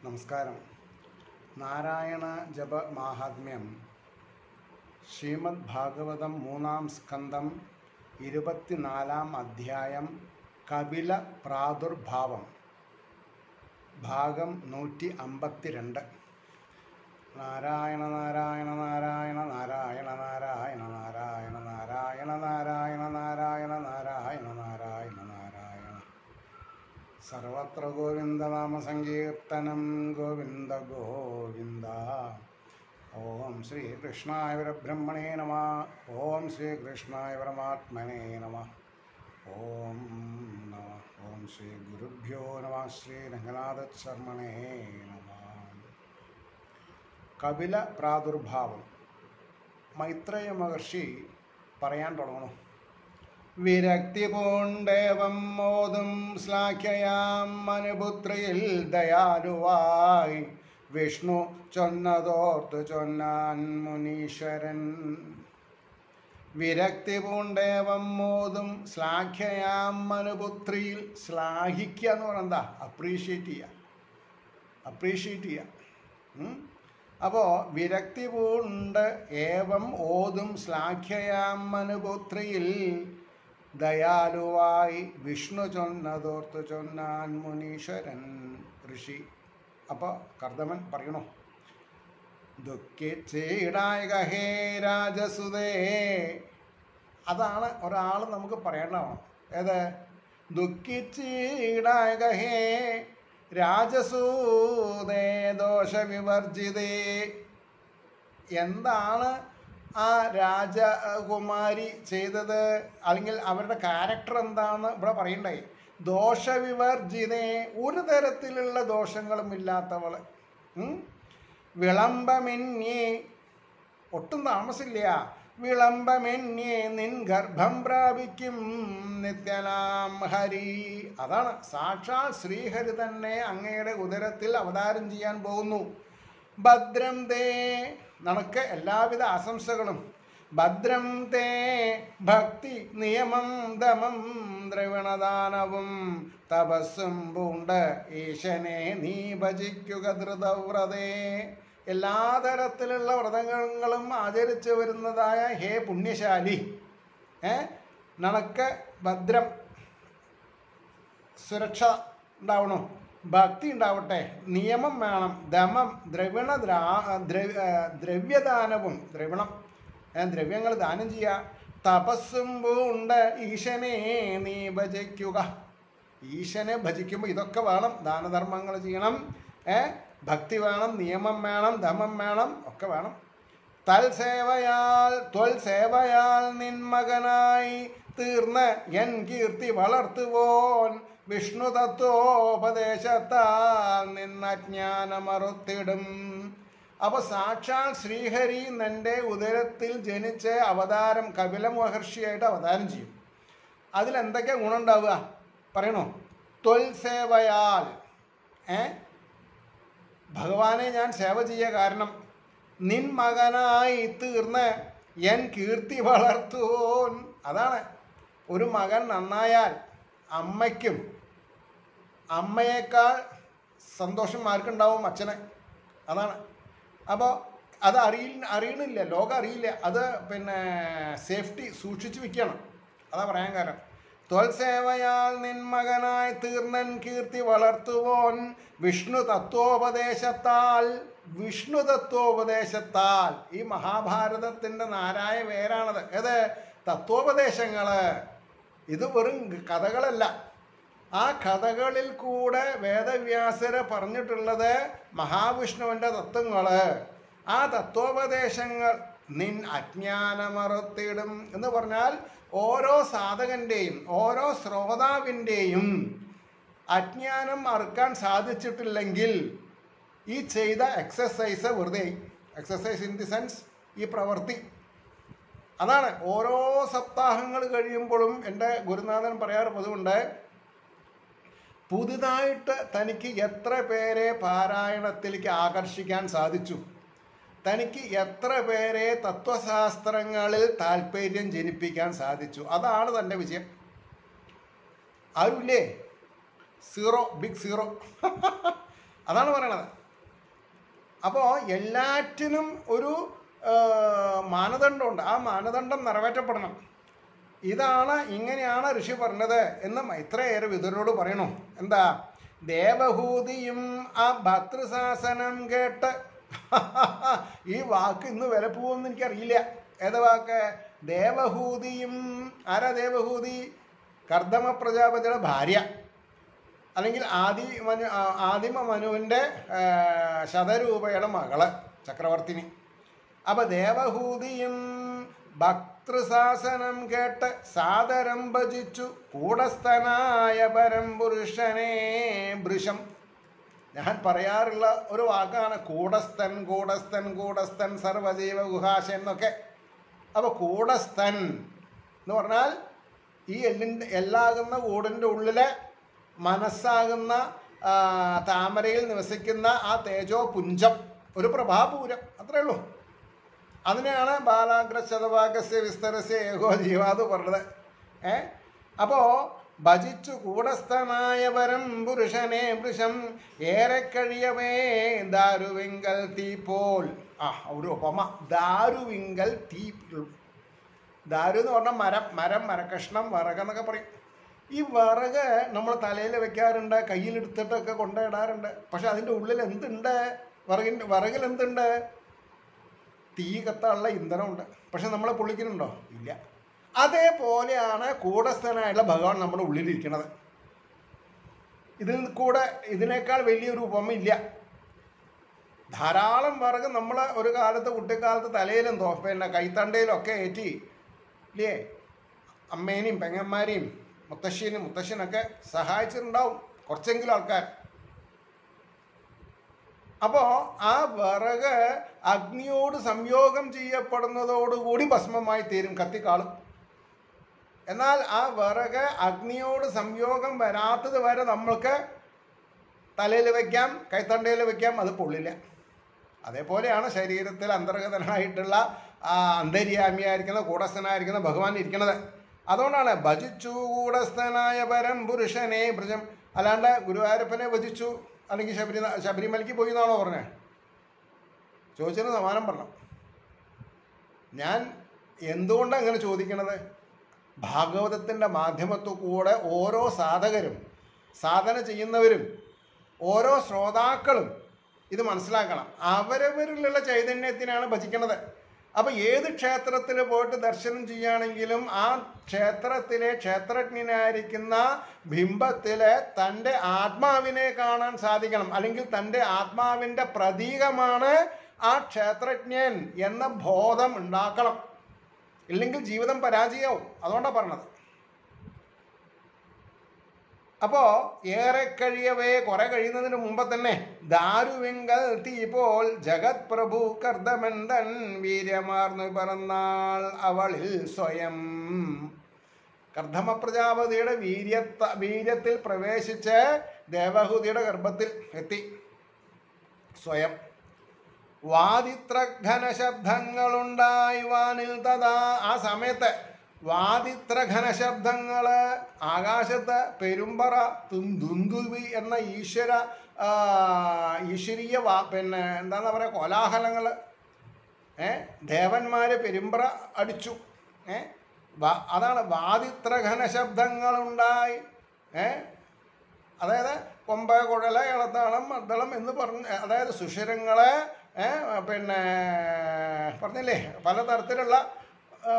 നമസ്കാരം നാരായണ ജപ മാഹാത്മ്യം ശ്രീമദ് ഭാഗവതം മൂന്നാം സ്കന്ധം ഇരുപത്തിനാലാം അധ്യായം കപില പ്രാദുർഭാവം ഭാഗം നൂറ്റി അമ്പത്തിരണ്ട് നാരായണ നാരായണ നാരായണ നാരായണ നാരായണ നാരായണ നാരായണ നാരായണ നാരായണ നാരായണ നാരായണ നാരായണ സർവത്ര ഗോവിന്ദനാമ സങ്കീർത്തനം ഗോവിന്ദ ഗോവിന്ദ ഓം ശ്രീകൃഷ്ണായ പരബ്രഹ്മണേ നമ ഓം ശ്രീകൃഷ്ണായ പരമാത്മനേ നമ ഓം നമ ഓം ശ്രീ ഗുരുഭ്യോ നമ ശ്രീ രംഗനാഥ ശർമ്മണേ നമ കപില പ്രാദുർഭാവം മൈത്രേയ മഹർഷി പറയാൻ തുടങ്ങുന്നു വിരക്തി പൂണ്ടേവം മോതും ശ്ലാഘ്യയാം മനുപുത്രിയിൽ ദയാലുവായി വിഷ്ണു ചൊന്നതോർത്തു ചൊന്നാൻ മുനീശ്വരൻ വിരക്തി പൂണ്ടേവം മോതും ശ്ലാഘ്യയാം മനുപുത്രിയിൽ ശ്ലാഘിക്കുക എന്ന് പറഞ്ഞാൽ എന്താ അപ്രീഷിയേറ്റ് ചെയ്യുക അപ്രീഷിയേറ്റ് ചെയ്യുക ഉം? അപ്പോൾ വിരക്തി പൂണ്ട് ഏവം ഓതും ശ്ലാഘ്യയാം മനുപുത്രിയിൽ ദയാലുവായി വിഷ്ണു ചൊന്നതോർത്തു ചൊന്നാൻ മുനീശ്വരൻ ഋഷി അപ്പോൾ കർദമൻ പറയണോ ദുഃഖിച്ചീടായക ഹേ രാജസുതേ അതാണ് ഒരാൾ നമുക്ക് പറയേണ്ടതാണ് ഏത് ദുഃഖിച്ചീടായക ഹേ രാജസൂതേ ദോഷവിവർജിതേ എന്താണ് ആ രാജകുമാരി ചെയ്തത് അല്ലെങ്കിൽ അവരുടെ ക്യാരക്ടർ എന്താണെന്ന് ഇവിടെ പറയണ്ടേ ദോഷവിവർജിതേ ഒരു തരത്തിലുള്ള ദോഷങ്ങളും ഇല്ലാത്തവള് ഉം? വിളംബമെന്യേ ഒട്ടും താമസില്ല വിളംബമെന്യേ നിൻ ഗർഭം പ്രാപിക്കും നിത്യനാം ഹരി അതാണ് സാക്ഷാൽ ശ്രീഹരി തന്നെ അങ്ങയുടെ ഉദരത്തിൽ അവതാരം ചെയ്യാൻ പോകുന്നു ഭദ്രം തേ നമുക്ക് എല്ലാവിധ ആശംസകളും ഭദ്രം തേ ഭക്തി നിയമം ദമം ദ്രവിണദാനവും തപസ്സും പൂണ്ട് ഈശനെ നീ ഭജിക്കുക ധൃതവ്രതേ എല്ലാ തരത്തിലുള്ള വ്രതങ്ങളും ആചരിച്ചു വരുന്നതായ ഹേ പുണ്യശാലി ഏ നണക്ക് ഭദ്രം സുരക്ഷ ഉണ്ടാവണം ഭക്തി ഉണ്ടാവട്ടെ നിയമം വേണം ദമം ദ്രവിണ ദ്രാ ദ്രവ്യ ദ്രവ്യദാനവും ദ്രവിണം ഏ, ദ്രവ്യങ്ങൾ ദാനം ചെയ്യുക തപസ്സും ഉണ്ട് ഈശനെ നീ ഭജിക്കുക ഈശനെ ഭജിക്കുമ്പോൾ ഇതൊക്കെ വേണം ദാനധർമ്മങ്ങൾ ചെയ്യണം ഏ ഭക്തി വേണം നിയമം വേണം ദമം വേണം ഒക്കെ വേണം തൽ സേവയാൽ ത്വൽ സേവയാൽ നിൻ മകനായി തീർന്ന് എൻ കീർത്തി വളർത്തുവോൻ വിഷ്ണു തത്വോപദേശത്താൽ നിന്നജ്ഞാനമറുത്തിടും അപ്പൊ സാക്ഷാൽ ശ്രീഹരി നിന്റെ ഉദരത്തിൽ ജനിച്ച് അവതാരം കപില മഹർഷിയായിട്ട് അവതാരം ചെയ്യും അതിലെന്തൊക്കെ ഗുണമുണ്ടാവുക പറയണോ ത്വൽ സേവയാൽ ഏ ഭഗവാനെ ഞാൻ സേവ ചെയ്യുക കാരണം നിൻ മകനായി തീർന്ന് എൻ കീർത്തി വളർത്തുവോൻ അതാണ് ഒരു മകൻ നന്നായാൽ അമ്മയ്ക്കും അമ്മയേക്കാൾ സന്തോഷം ആർക്കുണ്ടാവും അച്ഛന് അതാണ് അപ്പോൾ അത് അറിയില്ല അറിയണില്ല ലോകം അറിയില്ല അത് പിന്നെ സേഫ്റ്റി സൂക്ഷിച്ചു വെക്കണം അതാ പറയാൻ കാരണം ത്വൽസേവയാൽ നിൻ മകനായി തീർന്നൻ കീർത്തി വളർത്തുവോൻ വിഷ്ണു തത്വോപദേശത്താൽ വിഷ്ണു തത്വോപദേശത്താൽ ഈ മഹാഭാരതത്തിൻ്റെ നാരായ പേരാണത് ഏത് തത്വോപദേശങ്ങള് ഇത് വെറും കഥകളല്ല ആ കഥകളിൽ കൂടെ വേദവ്യാസര് പറഞ്ഞിട്ടുള്ളത് മഹാവിഷ്ണുവിൻ്റെ തത്വങ്ങള് ആ തത്വോപദേശങ്ങൾ നിൻ അജ്ഞാനമറുത്തിടും എന്ന് പറഞ്ഞാൽ ഓരോ സാധകന്റെയും ഓരോ ശ്രോതാവിൻ്റെയും അജ്ഞാനം അറുക്കാൻ സാധിച്ചിട്ടില്ലെങ്കിൽ ഈ ചെയ്ത എക്സസൈസ് വെറുതെ എക്സസൈസ് ഇൻ ദി സെൻസ് ഈ പ്രവൃത്തി അതാണ് ഓരോ സപ്താഹങ്ങൾ കഴിയുമ്പോഴും എൻ്റെ ഗുരുനാഥൻ പറയാറ് പതിവുണ്ട് പുതുതായിട്ട് തനിക്ക് എത്ര പേരെ പാരായണത്തിലേക്ക് ആകർഷിക്കാൻ സാധിച്ചു തനിക്ക് എത്ര പേരെ തത്വശാസ്ത്രങ്ങളിൽ താല്പര്യം ജനിപ്പിക്കാൻ സാധിച്ചു അതാണ് തൻ്റെ വിജയം ആരുമില്ലേ സീറോ ബിഗ് സീറോ അതാണ് പറയണത് അപ്പോൾ എല്ലാറ്റിനും ഒരു ആ, മാനദണ്ഡമുണ്ട് ആ മാനദണ്ഡം നിറവേറ്റപ്പെടണം ഇതാണ് ഇങ്ങനെയാണ് ഋഷി പറഞ്ഞത് എന്ന് മൈത്രേയർ വിതുരോട് പറയണു എന്താ ദേവഹൂതിയും ആ ഭർത്തൃശാസനം കേട്ട് ഈ വാക്ക് ഇന്ന് വില പോവെന്ന് എനിക്കറിയില്ല ഏത് വാക്ക് ദേവഹൂതിയും ആരാ ദേവഹൂതി കർദമ പ്രജാപതിയുടെ ഭാര്യ അല്ലെങ്കിൽ ആദി മനു ആ- ആദിമ മനുവിൻ്റെ ശതരൂപയുടെ മകള് ചക്രവർത്തിനി അപ്പൊ ദേവഹൂതിയും ഭക്തൃശാസനം കേട്ട് സാദരം ഭജിച്ചു കൂടസ്ഥനായ പരംപുരുഷനെ ഭൃശം ഞാൻ പറയാറുള്ള ഒരു വാക്കാണ് കൂടസ്ഥൻ കൂടസ്ഥൻ കൂടസ്ഥൻ സർവജീവ ഗുഹാശൻ എന്നൊക്കെ അപ്പോൾ കൂടസ്ഥൻ എന്ന് പറഞ്ഞാൽ ഈ എല്ലിൻ്റെ എല്ലാകുന്ന കൂടിൻ്റെ ഉള്ളിലെ മനസ്സാകുന്ന ആ, താമരയിൽ നിവസിക്കുന്ന ആ തേജോ പുഞ്ചം ഒരു പ്രഭാപൂരം അത്രേ ഉള്ളൂ അതിനെയാണ് ബാലാഗ്ര ശതഭാഗസ്യ വിസ്തരസ്യ ഏകോ ജീവാത് പറഞ്ഞത് ഏ അപ്പോൾ ഭജിച്ചു കൂടസ്ഥനായ വരം പുരുഷനെ വൃഷം ഏറെ കഴിയവേ ദാരുവിങ്കൽ തീ പോൽ ആ ഒരു ഉപമ ദാരുവിങ്കൽ തീ ദാരു എന്ന് പറഞ്ഞാൽ മരം മരം മരക്കഷ്ണം വിറകെന്നൊക്കെ പറയും ഈ വിറക് നമ്മൾ തലയിൽ വെക്കാറുണ്ട് കയ്യിലെടുത്തിട്ടൊക്കെ കൊണ്ടിടാറുണ്ട് പക്ഷെ അതിൻ്റെ ഉള്ളിൽ എന്തുണ്ട് വിറകിൻ്റെ വിറകിൽ എന്തുണ്ട് തീ കത്താനുള്ള ഇന്ധനമുണ്ട് പക്ഷെ നമ്മളെ പൊള്ളിക്കുന്നുണ്ടോ ഇല്ല അതേപോലെയാണ് കൂടസ്ഥനായുള്ള ഭഗവാൻ നമ്മുടെ ഉള്ളിലിരിക്കുന്നത് ഇതിൽ കൂടെ ഇതിനേക്കാൾ വലിയൊരു ഉപമ ഇല്ല ധാരാളം വിറക് നമ്മൾ ഒരു കാലത്ത് കുട്ടിക്കാലത്ത് തലയിലും തോ പിന്നെ കൈത്തണ്ടയിലും ഒക്കെ ഏറ്റി ഇല്ലേ അമ്മേനെയും പെങ്ങന്മാരെയും മുത്തശ്ശീനും മുത്തശ്ശനൊക്കെ സഹായിച്ചിട്ടുണ്ടാവും കുറച്ചെങ്കിലും ആൾക്കാർ അപ്പോൾ ആ വിറക് അഗ്നിയോട് സംയോഗം ചെയ്യപ്പെടുന്നതോടുകൂടി ഭസ്മമായി തീരും കത്തിക്കാളും എന്നാൽ ആ വിറക് അഗ്നിയോട് സംയോഗം വരാത്തത് വരെ നമ്മൾക്ക് തലയിൽ വയ്ക്കാം കൈത്തണ്ടയിൽ വയ്ക്കാം അത് പൊള്ളില്ല അതേപോലെയാണ് ശരീരത്തിൽ അന്തർഗതനായിട്ടുള്ള ആ അന്തര്യാമിയായിരിക്കുന്ന കൂടസ്ഥനായിരിക്കുന്ന ഭഗവാൻ ഇരിക്കുന്നത് അതുകൊണ്ടാണ് ഭജിച്ചു കൂടസ്ഥനായ പരം പുരുഷനെ ഭൃജം അല്ലാണ്ട് ഗുരുവായൂരപ്പനെ ഭജിച്ചു അല്ലെങ്കിൽ ശബരി ശബരിമലയ്ക്ക് പോയി എന്നാണോ പറഞ്ഞത് ചോദിച്ചതിന് സമാനം പറഞ്ഞു ഞാൻ എന്തുകൊണ്ടാണ് അങ്ങനെ ചോദിക്കണത് ഭാഗവതത്തിൻ്റെ മാധ്യമത്തു കൂടെ ഓരോ സാധകരും സാധന ചെയ്യുന്നവരും ഓരോ ശ്രോതാക്കളും ഇത് മനസ്സിലാക്കണം അവരവരിലുള്ള ചൈതന്യത്തിനാണ് ഭജിക്കുന്നത് അപ്പോൾ ഏത് ക്ഷേത്രത്തിൽ പോയിട്ട് ദർശനം ചെയ്യുകയാണെങ്കിലും ആ ക്ഷേത്രത്തിലെ ക്ഷേത്രജ്ഞനായിരിക്കുന്ന ബിംബത്തിലെ തൻ്റെ ആത്മാവിനെ കാണാൻ സാധിക്കണം അല്ലെങ്കിൽ തൻ്റെ ആത്മാവിൻ്റെ പ്രതീകമാണ് ആ ക്ഷേത്രജ്ഞൻ എന്ന ബോധം ഉണ്ടാക്കണം ഇല്ലെങ്കിൽ ജീവിതം പരാജയവും അതുകൊണ്ടാണ് പറഞ്ഞത് അപ്പോ ഏറെ കഴിയവേ കുറെ കഴിയുന്നതിന് മുമ്പ് തന്നെ ദാരുവിങ്കൽ തീ പോൽ ജഗത് പ്രഭു കർദമന്തൻ വീര്യമാർന്നു പറന്നാൾ അവളിൽ സ്വയം കർദ്ധമ പ്രജാപതിയുടെ വീര്യത്ത വീര്യത്തിൽ പ്രവേശിച്ച് ദേവഹൂതിയുടെ ഗർഭത്തിൽ എത്തി സ്വയം വാദിത്രഘന ശബ്ദങ്ങളുണ്ടായി വാനിൽ തഥാ ആ സമയത്ത് വാദിത്രഘന ശബ്ദങ്ങള് ആകാശത്ത് പെരുമ്പറ തും- ദുന്ദുവി എന്ന ഈശ്വര ആ, ഈശ്വരീയ വാ പിന്നെ എന്താന്ന് പറയുക കോലാഹലങ്ങൾ ഏ ദേവന്മാര് പെരുമ്പറ അടിച്ചു ഏ വാ അതാണ് വാദിത്രഘന ശബ്ദങ്ങളുണ്ടായി ഏ അതായത് കൊമ്പ കുഴല ഇളത്താളം മദ്ദളം എന്ന് പറഞ്ഞ് അതായത് സുഷിരങ്ങളെ ഏ, പിന്നെ പറഞ്ഞില്ലേ പലതരത്തിലുള്ള ആ,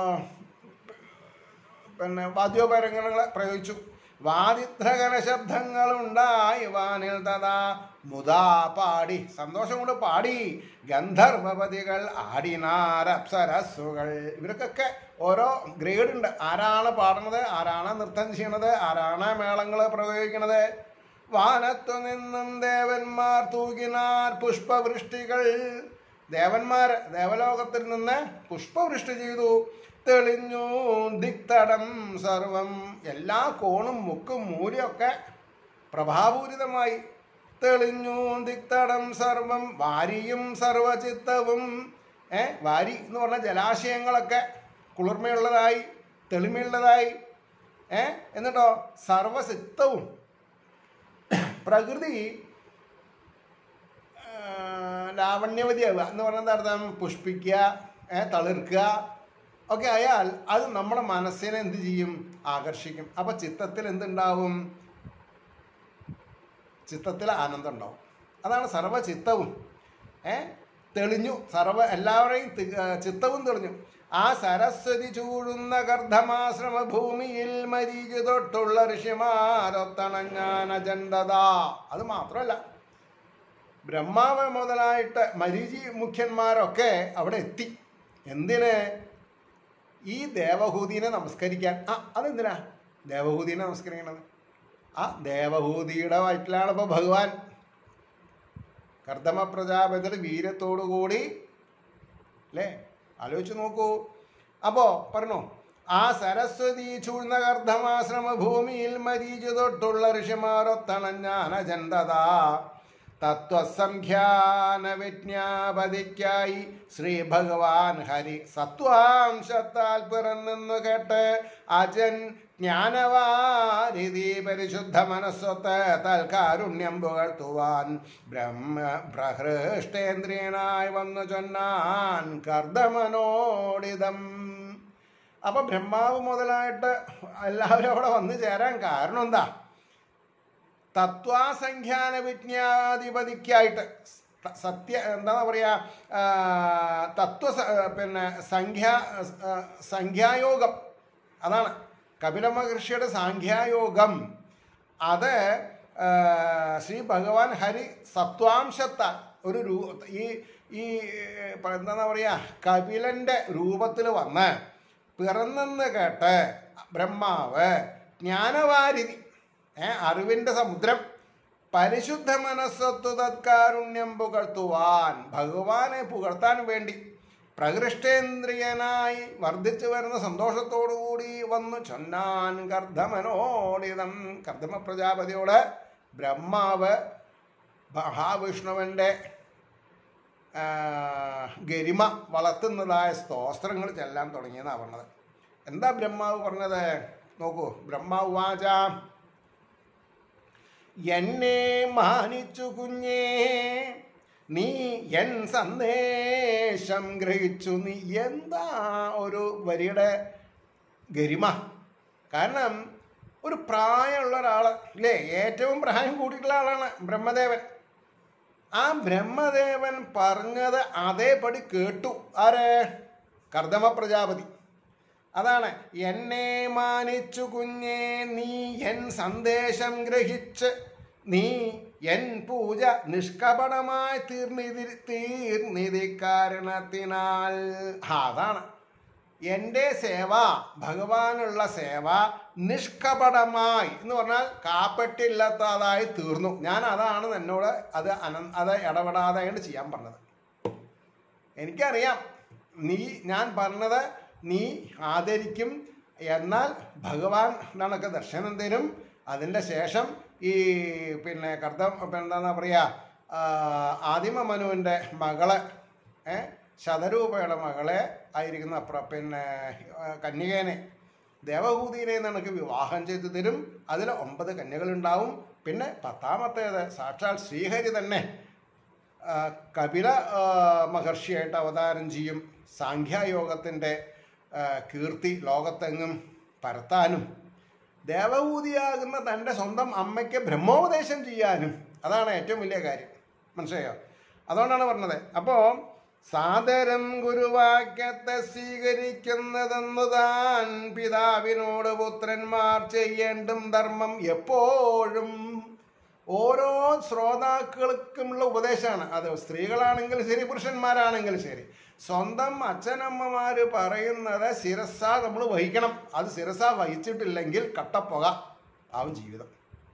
പിന്നെ വാദ്യോപകരണങ്ങളെ പ്രയോഗിച്ചു വാദിത്രകര ശബ്ദങ്ങളുണ്ടായി വാനിൽ തഥാ മുതാ പാടി സന്തോഷം കൊണ്ട് പാടി ഗന്ധർവപതികൾ ആടിനാർ അപ്സരസ്സുകൾ ഇവർക്കൊക്കെ ഓരോ ഗ്രേഡ് ഉണ്ട് ആരാണ് പാടുന്നത് ആരാണ് നൃത്തം ചെയ്യണത് ആരാണ് മേളങ്ങൾ പ്രയോഗിക്കണത് വാനത്തു നിന്നും ദേവന്മാർ തൂകിനാർ പുഷ്പവൃഷ്ടികൾ ദേവന്മാർ ദേവലോകത്തിൽ നിന്ന് പുഷ്പവൃഷ്ടി ചെയ്തു തെളിഞ്ഞു ദിക്തടം സർവം എല്ലാ കോണും മുക്കും മൂലയൊക്കെ പ്രഭാപൂരിതമായി തെളിഞ്ഞു ദിക്തടം സർവം വാരിയും സർവചിത്തവും ഏ വാരി എന്ന് പറഞ്ഞ ജലാശയങ്ങളൊക്കെ കുളിർമയുള്ളതായി തെളിമയുള്ളതായി ഏ എന്നിട്ടോ സർവചിത്തവും പ്രകൃതി ലാവണ്യവതിയാവുക എന്ന് പറഞ്ഞാൽ എന്താ അർത്ഥം പുഷ്പിക്കുക ഏ, തളിർക്കുക ഒക്കെ ആയാൽ അത് നമ്മുടെ മനസ്സിനെ എന്ത് ചെയ്യും ആകർഷിക്കും അപ്പൊ ചിത്തത്തിൽ എന്തുണ്ടാവും ചിത്തത്തിൽ ആനന്ദം ഉണ്ടാവും അതാണ് സർവചിത്തവും ഏ തെളിഞ്ഞു സർവ എല്ലാവരെയും തി- ആ, ചിത്തവും തെളിഞ്ഞു ആ സരസ്വതി ചൂടുന്ന കർദ്ധമാശ്രമ ഭൂമിയിൽ മരീചു തൊട്ടുള്ള ഋഷിമാരൊത്തണഞ്ഞാനജണ്ടത അത് മാത്രമല്ല ബ്രഹ്മാവ് മുതലായിട്ട് മരീചി മുഖ്യന്മാരൊക്കെ അവിടെ എത്തി എന്തിന് ഈ ദേവഹൂതിനെ നമസ്കരിക്കാൻ ആ അതെന്തിനാ ദേവഹൂതിനെ നമസ്കരിക്കണത് ആ ദേവഹൂതിയുടെ വയറ്റിലാണ് ഇപ്പോൾ ഭഗവാൻ കർദമ പ്രജാപതിയുടെ വീര്യത്തോടു കൂടി അല്ലേ ആലോചിച്ച് നോക്കൂ അപ്പോ പറഞ്ഞു ആ സരസ്വതി ചൂഴ്ന്ന കർദ്ധമാശ്രമ ഭൂമിയിൽ മരീചു തൊട്ടുള്ള ഋഷിമാരൊത്തണഞ്ഞാനജന്തത തത്വസംഖ്യാന വിജ്ഞാപതിക്കായി ശ്രീ ഭഗവാൻ ഹരി സത്വാംശത്താൽ പിറന്നെന്നു കേട്ട് അജൻ ജ്ഞാനവാരിധി പരിശുദ്ധ മനസ്സൊത്ത് തൽക്കാരുണ്യം പുകഴ്ത്തുവാൻ ബ്രഹ്മ പ്രഹൃഷ്ടേന്ദ്രിയനായി വന്നു ചൊന്നാൻ കർദ്ദമനോടിതം അപ്പൊ ബ്രഹ്മാവ് മുതലായിട്ട് എല്ലാവരും അവിടെ വന്നു ചേരാൻ കാരണം എന്താ തത്വാസംഖ്യാന വിജ്ഞാധിപതിക്കായിട്ട് സ- സത്യ എന്താ പറയാ ആ, തത്വ സ- പിന്നെ സംഖ്യ ആ, സംഖ്യായോഗം അതാണ് കപില മഹർഷിയുടെ സാഖ്യായോഗം അത് ആ, ശ്രീ ഭഗവാൻ ഹരി സത്വാംശത്താൽ ഒരു രൂ ഈ ഈ ഇപ്പൊ എന്താ പറയാ കപിലന്റെ രൂപത്തിൽ വന്ന് പിറന്നെന്ന് കേട്ട് ബ്രഹ്മാവ് ജ്ഞാനവാരിധി ഏ അറിവിന്റെ സമുദ്രം പരിശുദ്ധ മനസ്സത്തു തത്കാരുണ്യം പുകഴ്ത്തുവാൻ ഭഗവാനെ പുകഴ്ത്താൻ വേണ്ടി പ്രകൃഷ്ടേന്ദ്രിയനായി വർദ്ധിച്ചു വരുന്ന സന്തോഷത്തോടുകൂടി വന്നു ചൊന്നാൻ കർദ്ധമനോടിതം കർദ്ധമ പ്രജാപതിയോട് ബ്രഹ്മാവ് മഹാവിഷ്ണുവിൻ്റെ ആ, ഗരിമ വളർത്തുന്നതായ സ്തോത്രങ്ങൾ ചെല്ലാൻ തുടങ്ങിയെന്നാണ് പറഞ്ഞത് എന്താ ബ്രഹ്മാവ് പറഞ്ഞത് നോക്കൂ ബ്രഹ്മാവ് വാച എന്നെ മാനിച്ചു കുഞ്ഞേ നീ എൻ സന്ദേശം ഗ്രഹിച്ചു നീ എന്താ ഒരു വരിയുടെ ഗരിമ കാരണം ഒരു പ്രായമുള്ള ഒരാൾ അല്ലേ ഏറ്റവും പ്രായം കൂടിയിട്ടുള്ള ആളാണ് ബ്രഹ്മദേവൻ ആ ബ്രഹ്മദേവൻ പറഞ്ഞത് അതേപടി കേട്ടു ആര് കർദമ പ്രജാപതി അതാണ് എന്നെ മാനിച്ചു കുഞ്ഞേ നീ എൻ സന്ദേശം ഗ്രഹിച്ച് നീ എൻ പൂജ നിഷ്കപടമായി തീർന്നിതി തീർന്നിതി കാരണത്തിനാൽ ആ, അതാണ് എൻ്റെ സേവ ഭഗവാനുള്ള സേവ നിഷ്കപടമായി എന്ന് പറഞ്ഞാൽ കാപ്പറ്റില്ലാത്തതായി തീർന്നു ഞാൻ അതാണ് എന്നോട് അത് അന അത് ഇടപെടാതെയാണ് ചെയ്യാൻ പറഞ്ഞത് എനിക്കറിയാം നീ ഞാൻ പറഞ്ഞത് നീ ആദരിക്കും എന്നാൽ ഭഗവാൻ നിനക്ക് ദർശനം തരും അതിൻ്റെ ശേഷം ഈ പിന്നെ കർത്തം പിന്നെ എന്താ പറയുക ആദിമ മനുവിൻ്റെ മകളെ ഏ, ശതരൂപയുടെ മകളെ ആയിരിക്കുന്ന പ്ര- പിന്നെ ആ, കന്യകേനെ ദേവഭൂതിനെ നിനക്ക് വിവാഹം ചെയ്തു തരും അതിൽ ഒമ്പത് കന്യകളുണ്ടാവും പിന്നെ പത്താമത്തേത് സാക്ഷാൽ ശ്രീഹരി തന്നെ ആ, കപില ആ, മഹർഷിയായിട്ട് അവതാരം ചെയ്യും സാഖ്യായോഗത്തിൻ്റെ ആ, കീർത്തി ലോകത്തെങ്ങും പരത്താനും ദേവഭൂതിയാകുന്ന തൻ്റെ സ്വന്തം അമ്മയ്ക്ക് ബ്രഹ്മോപദേശം ചെയ്യാനും അതാണ് ഏറ്റവും വലിയ കാര്യം മനസ്സിലായോ അതുകൊണ്ടാണ് പറഞ്ഞത് അപ്പോൾ സാദരം ഗുരുവാക്യത്തെ സ്വീകരിക്കുന്നതെന്നു താൻ പിതാവിനോട് പുത്രന്മാർ ചെയ്യേണ്ടും ധർമ്മം എപ്പോഴും ഓരോ ശ്രോതാക്കൾക്കുമുള്ള ഉപദേശമാണ് അത് സ്ത്രീകളാണെങ്കിൽ ശരി പുരുഷന്മാരാണെങ്കിൽ ശരി സ്വന്തം അച്ഛനമ്മമാര് പറയുന്നത് ശിരസ നമ്മൾ വഹിക്കണം അത് ശിരസ വഹിച്ചിട്ടില്ലെങ്കിൽ കട്ടപ്പുക ആവും ജീവിതം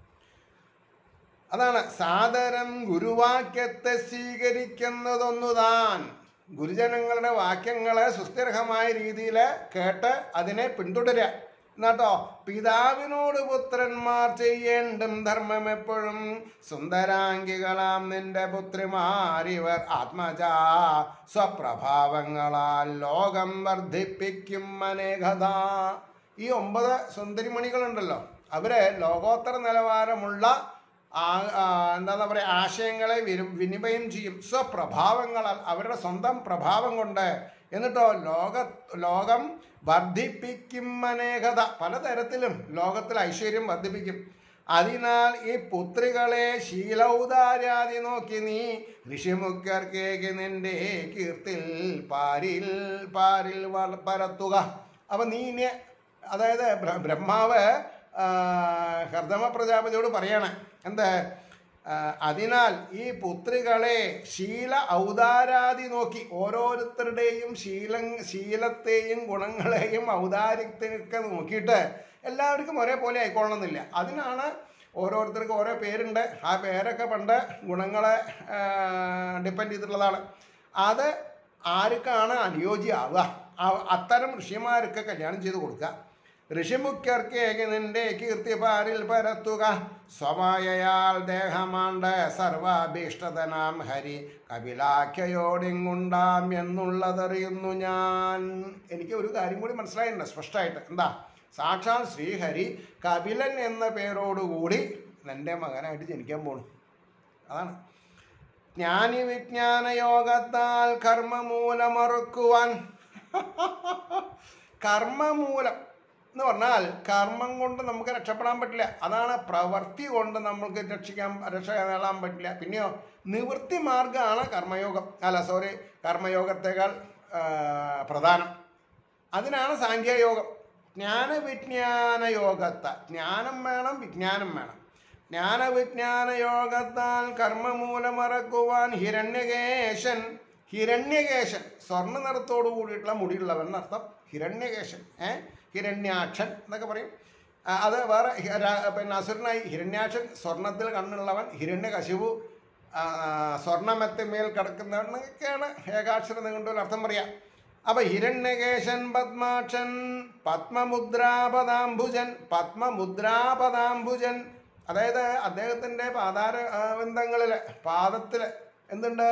അതാണ് സാദരം ഗുരുവാക്യത്തെ സ്വീകരിക്കുന്നതൊന്നു താൻ ഗുരുജനങ്ങളുടെ വാക്യങ്ങളെ സുസ്ഥിരമായ രീതിയിൽ കേട്ട് അതിനെ പിന്തുടരുക എന്നാട്ടോ പിതാവിനോട് പുത്രന്മാർ ചെയ്യേണ്ടും ധർമ്മം എപ്പോഴും സുന്ദരാംഗികളാം നിന്റെ പുത്രിമാരിവർ ആത്മജാ സ്വപ്രഭാവങ്ങളാൽ ലോകം വർദ്ധിപ്പിക്കും അനേകത ഈ ഒമ്പത് സുന്ദരിമണികളുണ്ടല്ലോ അവര് ലോകോത്തര നിലവാരമുള്ള ആ- ആ, എന്താ പറയുക ആശയങ്ങളെ വിരു വിനിമയം ചെയ്യും സ്വപ്രഭാവങ്ങളാൽ അവരുടെ സ്വന്തം പ്രഭാവം കൊണ്ട് എന്നിട്ടോ ലോക ലോകം വർദ്ധിപ്പിക്കും അനേകത പലതരത്തിലും ലോകത്തിൽ ഐശ്വര്യം വർദ്ധിപ്പിക്കും അതിനാൽ ഈ പുത്രികളെ ശീലൗദാരാതി നോക്കി നീ ഋഷിമുഖർക്കേക്ക് നിന്റെ കീർത്തിൽ പാരിൽ പാരിൽ വള- പരത്തുക അപ്പം നീ ഇനി അതായത് ബ്ര- ബ്രഹ്മാവ് ആ, കർദമ പ്രജാപതിയോട് പറയണേ എന്താ ആ, അതിനാൽ ഈ പുത്രികളെ ശീല ഔദാരാദി നോക്കി ഓരോരുത്തരുടെയും ശീല ശീലത്തെയും ഗുണങ്ങളെയും ഔദാര്യത്തെയൊക്കെ നോക്കിയിട്ട് എല്ലാവർക്കും ഒരേപോലെ ആയിക്കൊള്ളണമെന്നില്ല അതിനാണ് ഓരോരുത്തർക്കും ഓരോ പേരുണ്ട് ആ പേരൊക്കെ പണ്ട് ഗുണങ്ങളെ ഡിപ്പെൻഡ് ചെയ്തിട്ടുള്ളതാണ് അത് ആർക്കാണ് അനുയോജ്യമാവുക ആ- അത്തരം ഋഷിമാർക്ക് കല്യാണം ചെയ്ത് കൊടുക്കുക ഋഷിമുഖ്യർക്ക് നിന്റെ കീർത്തി പാരിൽ പരത്തുക സ്വമായയാൽ ദേഹമാണ്ട് സർവാഭീഷ്ടതനാം ഹരി കപിലാഖ്യയോടിങ്ങുണ്ടാം എന്നുള്ളതറിയുന്നു ഞാൻ എനിക്ക് ഒരു കാര്യം കൂടി മനസ്സിലായിട്ടുണ്ട് സ്പഷ്ടമായിട്ട് എന്താ സാക്ഷാൽ ശ്രീഹരി കപിലൻ എന്ന പേരോടുകൂടി എൻ്റെ മകനായിട്ട് ജനിക്കാൻ പോണു അതാണ് ജ്ഞാനി വിജ്ഞാന യോഗത്താൽ കർമ്മമൂലമറുക്കുവാൻ കർമ്മമൂലം എന്ന് പറഞ്ഞാൽ കർമ്മം കൊണ്ട് നമുക്ക് രക്ഷപ്പെടാൻ പറ്റില്ല അതാണ് പ്രവൃത്തി കൊണ്ട് നമ്മൾക്ക് രക്ഷിക്കാൻ രക്ഷ നേടാൻ പറ്റില്ല പിന്നെയോ നിവൃത്തി മാർഗമാണ് കർമ്മയോഗം അല്ല സോറി കർമ്മയോഗത്തേക്കാൾ ആ, പ്രധാനം അതിനാണ് സാഖ്യയോഗം ജ്ഞാനവിജ്ഞാന യോഗത്ത ജ്ഞാനം വേണം വിജ്ഞാനം വേണം ജ്ഞാനവിജ്ഞാന യോഗത്താൽ കർമ്മമൂലമറക്കുവാൻ ഹിരണ്യകേശൻ ഹിരണ്യകേശൻ സ്വർണ്ണ നിറത്തോടു കൂടിയിട്ടുള്ള മുടിയുള്ളവൻ എന്നർത്ഥം ഹിരണ്യകേശൻ ഏ ഹിരണ്യാക്ഷൻ എന്നൊക്കെ പറയും ആ, അത് വേറെ ഹി- രാ- പിന്നെ അസുരനായി ഹിരണ്യാക്ഷൻ സ്വർണത്തിൽ കണ്ണുള്ളവൻ ഹിരണ്യകശിപു ആ, സ്വർണമെത്തിമേൽ കിടക്കുന്നവൻ എന്നൊക്കെയാണ് ഏകാക്ഷരം നിങ്ങളുടെ അർത്ഥം പറയാം അപ്പൊ ഹിരണ്യകേശൻ പത്മാക്ഷൻ പത്മമുദ്രാപദാംബുജൻ പത്മമുദ്രാപദാംബുജൻ അതായത് അദ്ദേഹത്തിന്റെ പാതാര ആ, ബന്ധങ്ങളില് പാദത്തില് എന്തുണ്ട്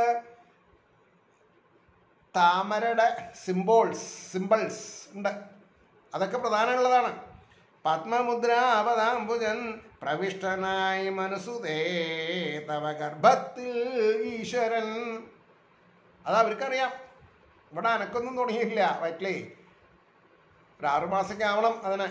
താമരയുടെ സിംബോൾസ് സിമ്പിൾസ് ഉണ്ട് അതൊക്കെ പ്രധാനമുള്ളതാണ് പത്മമുദ്ര അവതാംബുജൻ പ്രവിഷ്ടനായി മനസ്സുതേ തവ ഗർഭത്തിൽ ഈശ്വരൻ അത് അവർക്കറിയാം ഇവിടെ അനക്കൊന്നും തുടങ്ങിയില്ല വയറ്റിലേ ഒരു ആറുമാസമൊക്കെ ആവണം അതിന്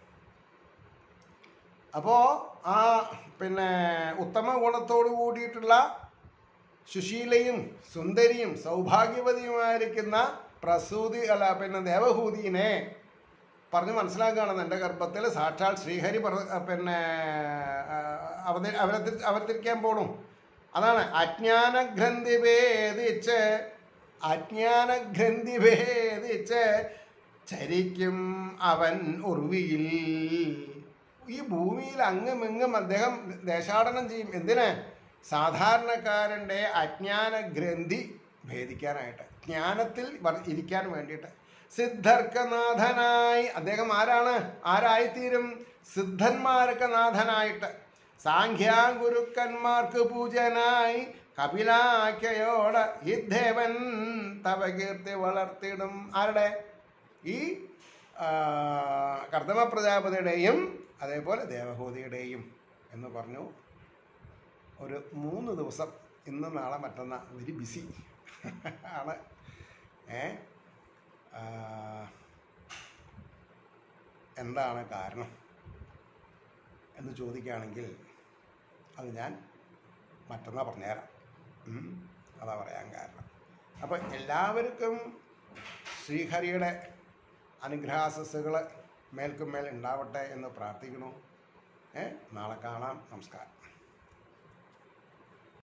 അപ്പോൾ ആ പിന്നെ ഉത്തമ ഗുണത്തോടു കൂടിയിട്ടുള്ള സുശീലയും സുന്ദരിയും സൗഭാഗ്യവതിയുമായിരിക്കുന്ന പ്രസൂതി അല്ല പിന്നെ ദേവഹൂതിനെ പറഞ്ഞ് മനസ്സിലാക്കുകയാണ് എൻ്റെ ഗർഭത്തിൽ സാക്ഷാൽ ശ്രീഹരി പറ പിന്നെ ആ, അവത അവതരി അവതരിക്കാൻ പോണു അതാണ് അജ്ഞാനഗ്രന്ഥി ഭേദിച്ച് അജ്ഞാനഗ്രന്ഥി ഭേദിച്ച് ചരിക്കും അവൻ ഉർവിയിൽ ഈ ഭൂമിയിൽ അങ്ങും ഇങ്ങും അദ്ദേഹം ദേശാടനം ചെയ്യും എന്തിന് സാധാരണക്കാരൻ്റെ അജ്ഞാന ഗ്രന്ഥി ഭേദിക്കാനായിട്ട് ജ്ഞാനത്തിൽ വർ- ഇരിക്കാൻ വേണ്ടിയിട്ട് സിദ്ധർക്കനാഥനായി അദ്ദേഹം ആരാണ് ആരായിത്തീരും സിദ്ധന്മാർക്ക് നാഥനായിട്ട് സാഖ്യാഗുരുക്കന്മാർക്ക് പൂജനായി കപിലാഖ്യയോട് ഈ ദേവൻ തവ കീർത്തി വളർത്തിയിടും ആരുടെ ഈ ആ, കർദമ പ്രജാപതിയുടെയും അതേപോലെ ദേവഹൂതിയുടെയും എന്ന് പറഞ്ഞു ഒരു മൂന്ന് ദിവസം ഇന്ന് നാളെ മറ്റന്നാ വെരി ബിസി ആണ് ഏ ആ, എന്താണ് കാരണം എന്ന് ചോദിക്കുകയാണെങ്കിൽ അത് ഞാൻ മറ്റന്നാ പറഞ്ഞുതരാം ഉം, അതാ പറയാൻ കാരണം അപ്പം എല്ലാവർക്കും ശ്രീഹരിയുടെ അനുഗ്രഹാസസ്സുകൾ മേൽക്കും മേൽ ഉണ്ടാവട്ടെ എന്ന് പ്രാർത്ഥിക്കണു ഏ നാളെ കാണാം നമസ്കാരം